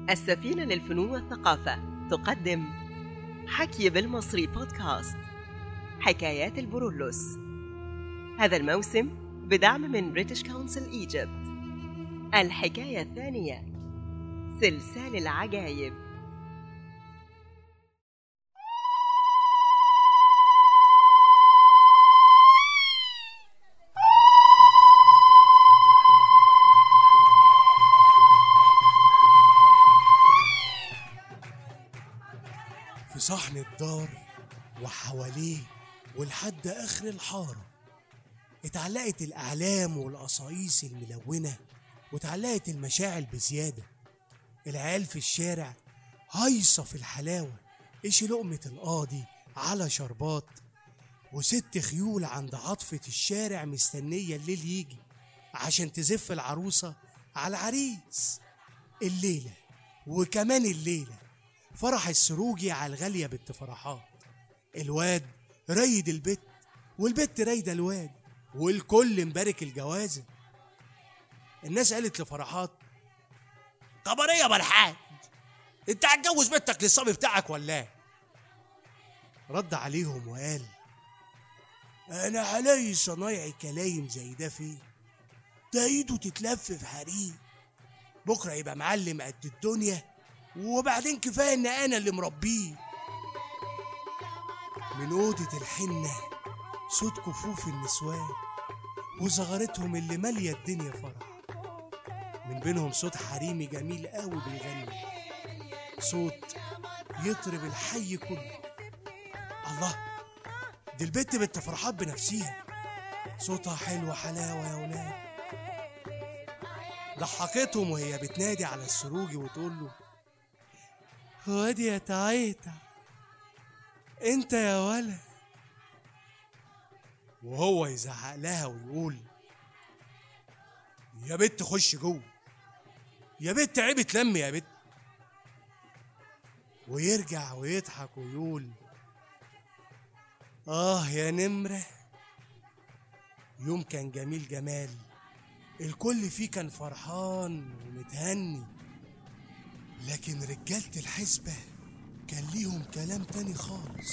السفينة للفنون والثقافة تقدم حكي بالمصري بودكاست حكايات البرولوس هذا الموسم بدعم من بريتش كونسل ايجيبت الحكاية الثانية سلسال العجايب في صحن الدار وحواليه ولحد آخر الحارة اتعلقت الأعلام والقصايص الملونة واتعلقت المشاعل بزيادة العيال في الشارع هايصة في الحلاوة إيش لقمة القاضي على شربات وست خيول عند عطفة الشارع مستنية الليل يجي عشان تزف العروسة على العريس الليلة وكمان الليلة فرح السروجي على الغالية بنت فرحات الواد رايد البت والبت رايدة الواد والكل مبارك الجوازة الناس قالت لفرحات طب ايه يا مرحاج انت هتجوز بنتك للصبي بتاعك ولا ايه رد عليهم وقال انا علي صنايعي كلايم زي ده فين ده ايده تتلف في حريق بكره يبقى معلم قد الدنيا وبعدين كفايه ان انا اللي مربيه من اوضه الحنه صوت كفوف النسوان وزغرتهم اللي ماليه الدنيا فرح من بينهم صوت حريمي جميل قوي بيغني صوت يطرب الحي كله الله دي البت بنت فرحات بنفسيها صوتها حلو حلاوه يا ولاد ضحكتهم وهي بتنادي على السروجي وتقول له وادي يا تعيتة انت يا ولد وهو يزعق لها ويقول يا بت خش جوه يا بت عيب تلم يا بت ويرجع ويضحك ويقول اه يا نمرة يوم كان جميل جمال الكل فيه كان فرحان ومتهني لكن رجالة الحسبة كان ليهم كلام تاني خالص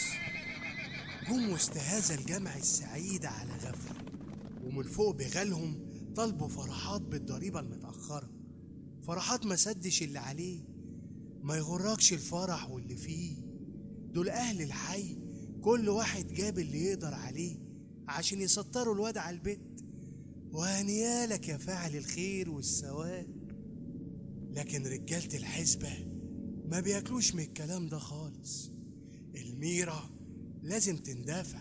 جم وسط هذا الجمع السعيد على غفلة ومن فوق بغالهم طلبوا فرحات بالضريبة المتأخرة فرحات ما سدش اللي عليه ما يغركش الفرح واللي فيه دول أهل الحي كل واحد جاب اللي يقدر عليه عشان يسطروا الواد على البيت وهنيالك يا فاعل الخير والثواب لكن رجالة الحسبة ما بياكلوش من الكلام ده خالص الميرة لازم تندفع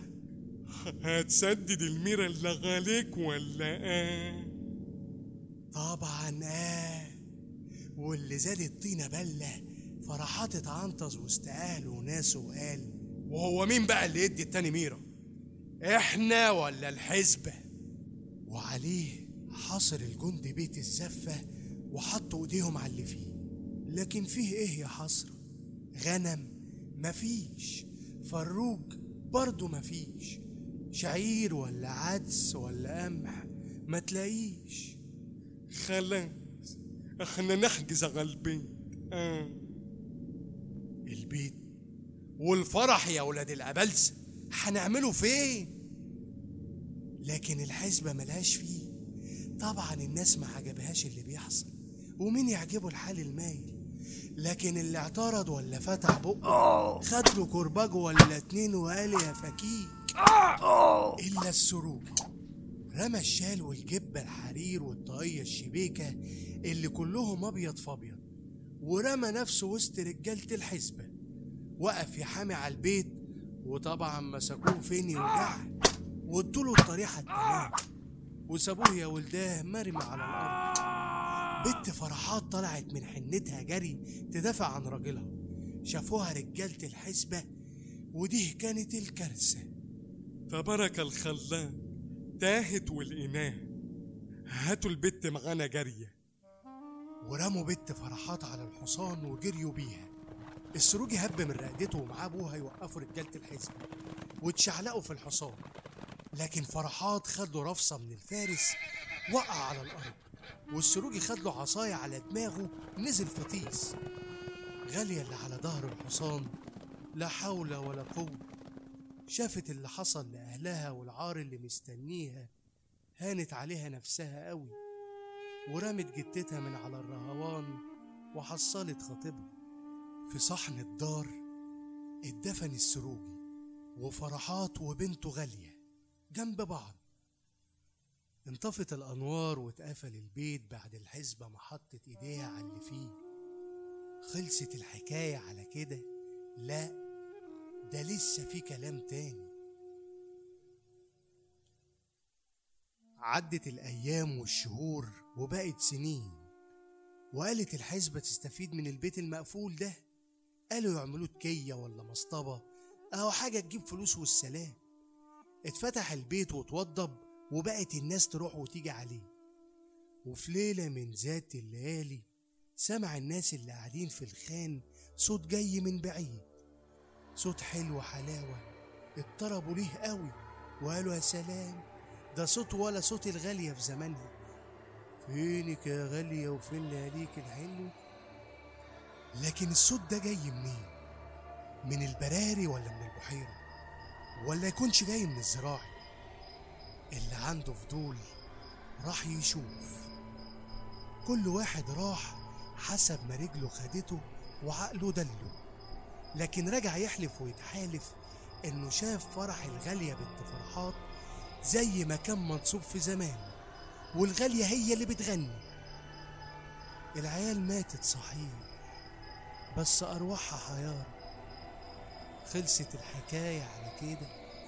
هتسدد الميرة اللي غاليك ولا ايه طبعا اه واللي زاد الطينة بلة فرحات اتعنطز وسط اهله وناسه وقال وهو مين بقى اللي يدي التاني ميرة احنا ولا الحسبة وعليه حصر الجند بيت الزفة وحطوا ايديهم على اللي فيه لكن فيه ايه يا حسرة غنم مفيش فروج برضه مفيش شعير ولا عدس ولا قمح ما تلاقيش خلاص احنا نحجز على البيت آه. البيت والفرح يا ولاد الأبلسة هنعمله فين لكن الحسبة ملهاش فيه طبعا الناس ما عجبهاش اللي بيحصل ومين يعجبه الحال المايل لكن اللي اعترض ولا فتح بقه خد له كرباج ولا اتنين وقال يا فكيك الا السروج رمى الشال والجبه الحرير والطاقيه الشبيكه اللي كلهم ابيض فابيض ورمى نفسه وسط رجاله الحسبه وقف يحامي على البيت وطبعا مسكوه فين يوجعه وادوله الطريحه التمام وسابوه يا ولداه مرمي على الارض بنت فرحات طلعت من حنتها جري تدافع عن راجلها شافوها رجالة الحسبة ودي كانت الكارثة تبارك الخلاق تاهت والإناه هاتوا البت معانا جارية ورموا بنت فرحات على الحصان وجريوا بيها السروجي هب من رقدته ومعاه ابوها يوقفوا رجالة الحزب واتشعلقوا في الحصان لكن فرحات خد له رفصة من الفارس وقع على الأرض والسروجي خد له عصاية على دماغه نزل فطيس غالية اللي على ظهر الحصان لا حول ولا قوة شافت اللي حصل لأهلها والعار اللي مستنيها هانت عليها نفسها قوي ورمت جتتها من على الرهوان وحصلت خطيبها في صحن الدار اتدفن السروجي وفرحات وبنته غالية جنب بعض انطفت الأنوار واتقفل البيت بعد الحسبة ما حطت إيديها على اللي فيه خلصت الحكاية على كده لا ده لسه في كلام تاني عدت الأيام والشهور وبقت سنين وقالت الحسبة تستفيد من البيت المقفول ده قالوا يعملوا تكية ولا مصطبة أهو حاجة تجيب فلوس والسلام اتفتح البيت واتوضب وبقت الناس تروح وتيجي عليه وفي ليلة من ذات الليالي سمع الناس اللي قاعدين في الخان صوت جاي من بعيد صوت حلو حلاوة اضطربوا ليه قوي وقالوا يا سلام ده صوت ولا صوت الغالية في زمانها فينك يا غالية وفين لياليك الحلو لكن الصوت ده جاي منين من البراري ولا من البحيرة ولا يكونش جاي من الزراعي اللي عنده فضول راح يشوف كل واحد راح حسب ما رجله خدته وعقله دله لكن رجع يحلف ويتحالف انه شاف فرح الغالية بنت فرحات زي ما كان منصوب في زمان والغالية هي اللي بتغني العيال ماتت صحيح بس أرواحها حيارة خلصت الحكاية على كده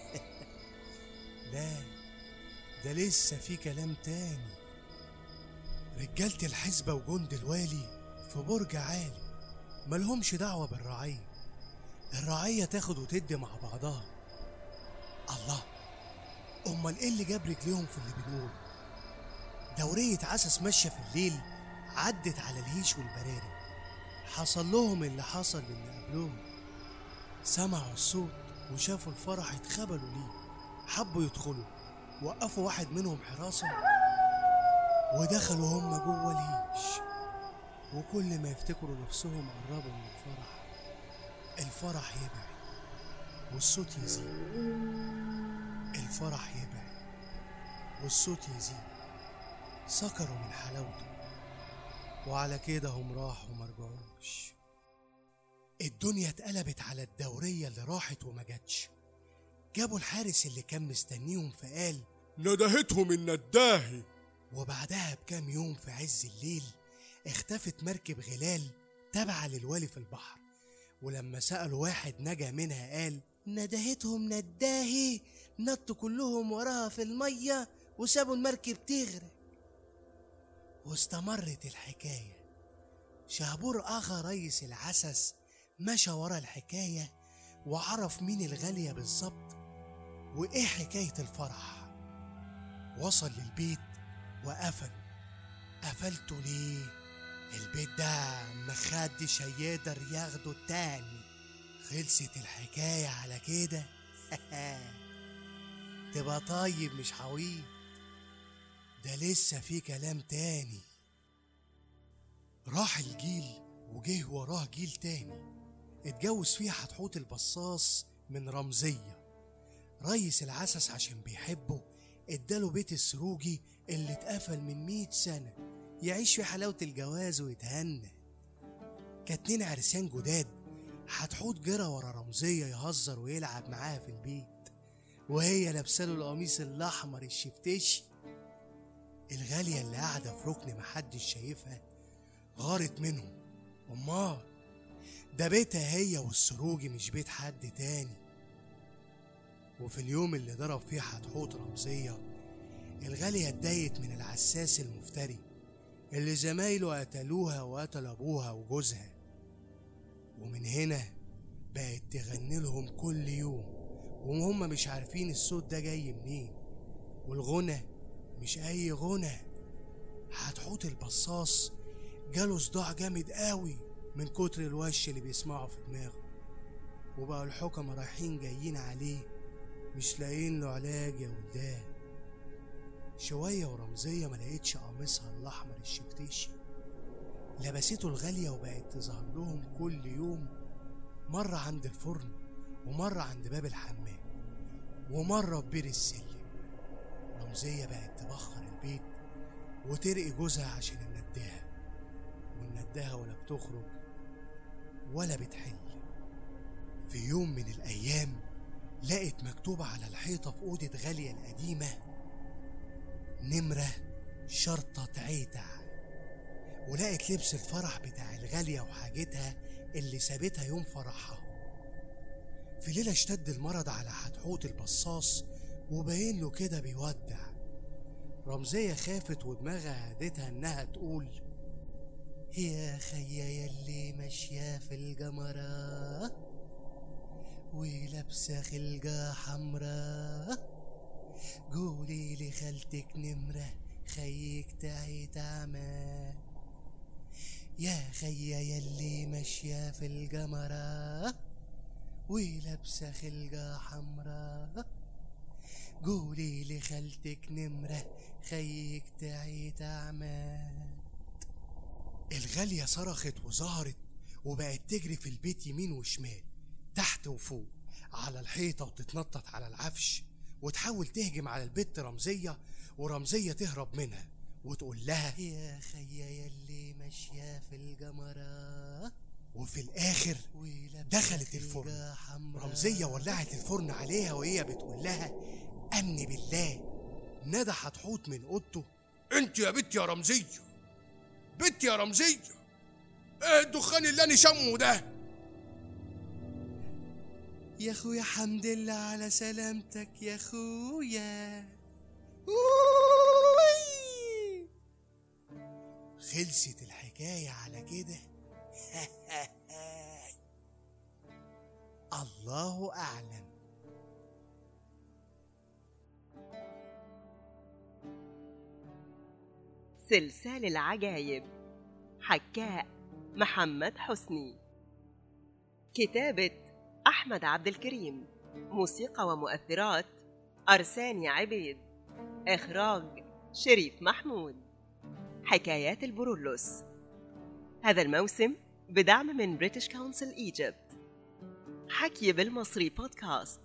لا ده لسه في كلام تاني رجالة الحزبة وجند الوالي في برج عالي ملهمش دعوة بالرعية الرعية تاخد وتدي مع بعضها الله أمال إيه اللي جاب رجليهم في اللي بنقول دورية عسس ماشية في الليل عدت على الهيش والبراري حصل لهم اللي حصل للي قبلهم سمعوا الصوت وشافوا الفرح اتخبلوا ليه حبوا يدخلوا وقفوا واحد منهم حراسة ودخلوا هم جوه الهيش وكل ما يفتكروا نفسهم قربوا من الفرح الفرح يبعد والصوت يزيد الفرح يبعد والصوت يزيد سكروا من حلاوته وعلى كده هم راحوا مرجعوش الدنيا اتقلبت على الدورية اللي راحت وما جاتش جابوا الحارس اللي كان مستنيهم فقال ندهتهم النداهي وبعدها بكام يوم في عز الليل اختفت مركب غلال تابعة للوالي في البحر ولما سألوا واحد نجا منها قال ندهتهم نداهي نطوا كلهم وراها في المية وسابوا المركب تغرق واستمرت الحكاية شهبور أغا ريس العسس مشى ورا الحكاية وعرف مين الغالية بالظبط وإيه حكاية الفرح وصل للبيت وقفل قفلته ليه البيت ده محدش هيقدر ياخده تاني خلصت الحكاية على كده تبقى طيب مش حويط ده لسه في كلام تاني راح الجيل وجه وراه جيل تاني اتجوز فيه حتحوت البصاص من رمزية ريس العسس عشان بيحبه اداله بيت السروجي اللي اتقفل من مئة سنة يعيش في حلاوة الجواز ويتهنى كاتنين عرسان جداد حتحوت جرى ورا رمزية يهزر ويلعب معاها في البيت وهي لابساله القميص الأحمر الشفتشي الغالية اللي قاعدة في ركن محدش شايفها غارت منهم أمال ده بيتها هي والسروجي مش بيت حد تاني وفي اليوم اللي ضرب فيه حتحوت رمزية الغالية اتضايقت من العساس المفتري اللي زمايله قتلوها وقتل أبوها وجوزها ومن هنا بقت تغني لهم كل يوم وهم مش عارفين الصوت ده جاي منين والغنى مش أي غنى حتحوت البصاص جاله صداع جامد قوي من كتر الوش اللي بيسمعه في دماغه وبقى الحكمة رايحين جايين عليه مش لاقيين له علاج يا ولدان شوية ورمزية ما لقيتش قميصها الأحمر الشفتيشي لبسته الغالية وبقت تظهر لهم كل يوم مرة عند الفرن ومرة عند باب الحمام ومرة في بير السلم رمزية بقت تبخر البيت وترقي جوزها عشان النداهة والنداهة ولا بتخرج ولا بتحل في يوم من الأيام لقت مكتوبة على الحيطة في أوضة غالية القديمة نمرة شرطة عيتع ولقت لبس الفرح بتاع الغالية وحاجتها اللي سابتها يوم فرحها في ليلة اشتد المرض على حتحوت البصاص وباين له كده بيودع رمزية خافت ودماغها هدتها انها تقول يا خيا يلي ماشية في الجمرة ولابسة خلقة حمرا قولي لخالتك نمرة خيك تعي تعمى يا خيا يلي ماشية في الجمرة ولابسة خلقة حمرا قولي لخالتك نمرة خيك تعي تعمى الغالية صرخت وظهرت وبقت تجري في البيت يمين وشمال تحت وفوق على الحيطة وتتنطط على العفش وتحاول تهجم على البت رمزية ورمزية تهرب منها وتقول لها يا خيا يلي ماشية في الجمرة وفي الآخر دخلت الفرن رمزية ولعت الفرن عليها وهي بتقول لها أمن بالله ندى حتحوت من أوضته انت يا بت يا رمزية بت يا رمزية ايه الدخان اللي انا شمه ده يا اخويا حمد لله على سلامتك يا اخويا خلصت الحكاية على كده الله أعلم سلسال العجايب حكاء محمد حسني كتابة أحمد عبد الكريم موسيقى ومؤثرات أرساني عبيد إخراج شريف محمود حكايات البرولوس هذا الموسم بدعم من بريتش كونسل ايجيبت حكي بالمصري بودكاست